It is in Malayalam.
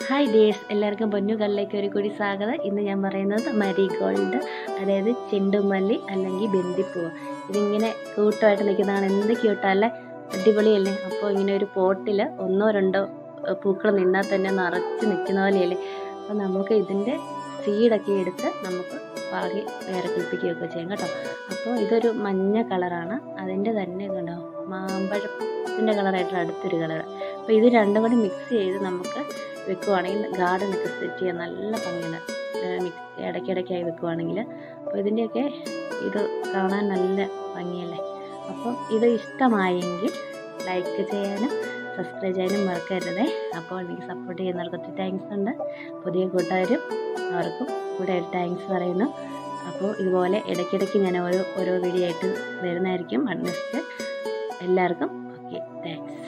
ഹായ് ഡിയേഴ്സ് എല്ലാവർക്കും പൊന്നുകളിലേക്ക് ഒരു കൂടി സ്വാഗതം ഇന്ന് ഞാൻ പറയുന്നത് മരിഗോൾഡ് അതായത് ചെണ്ടുമല്ലി അല്ലെങ്കിൽ ബന്ദിപ്പൂവ് ഇതിങ്ങനെ കൂട്ടമായിട്ട് നിൽക്കുന്നതാണ് എന്ത് ക്യൂട്ടല്ലേ അടിപൊളിയല്ലേ അപ്പോൾ ഇങ്ങനെ ഒരു പോട്ടിൽ ഒന്നോ രണ്ടോ ഏഹ്, പൂക്കൾ നിന്നാൽ തന്നെ നിറച്ച് നിൽക്കുന്ന പോലെയല്ലേ അപ്പോൾ നമുക്ക് ഇതിൻ്റെ സീഡൊക്കെ എടുത്ത് നമുക്ക് പാകി വേറെ കിളിപ്പിക്കുകയൊക്കെ ചെയ്യാം കേട്ടോ അപ്പോൾ ഇതൊരു മഞ്ഞ കളറാണ് അതിൻ്റെ തന്നെ കണ്ടോ മാമ്പഴത്തിൻ്റെ കളറായിട്ടുള്ള അടുത്തൊരു കളർ അപ്പോൾ ഇത് രണ്ടും കൂടി മിക്സ് ചെയ്ത് നമുക്ക് വെക്കുവാണെങ്കിൽ ഗാർഡനൊക്കെ സെറ്റ് ചെയ്യാൻ നല്ല ഭംഗിയാണ് മിക്സ് ഇടയ്ക്കിടയ്ക്കായി വെക്കുവാണെങ്കിൽ അപ്പോൾ ഇതിൻ്റെയൊക്കെ ഇത് കാണാൻ നല്ല ഭംഗിയല്ലേ അപ്പം ഇത് ഇഷ്ടമായെങ്കിൽ ലൈക്ക് ചെയ്യാനും സബ്സ്ക്രൈബ് ചെയ്യാനും മറക്കരുതേ അപ്പോൾ എനിക്ക് സപ്പോർട്ട് ചെയ്യുന്നവർക്ക് ഒത്തിരി താങ്ക്സ് ഉണ്ട് പുതിയ കൂട്ടുകാരും അവർക്കും കൂടെ ഒരു താങ്ക്സ് പറയുന്നു അപ്പോൾ ഇതുപോലെ ഇടയ്ക്കിടയ്ക്ക് ഞാൻ ഓരോ ഓരോ വീഡിയോ ആയിട്ട് വരുന്നതായിരിക്കും നെക്സ്റ്റ് എല്ലാവർക്കും ഓക്കെ താങ്ക്സ്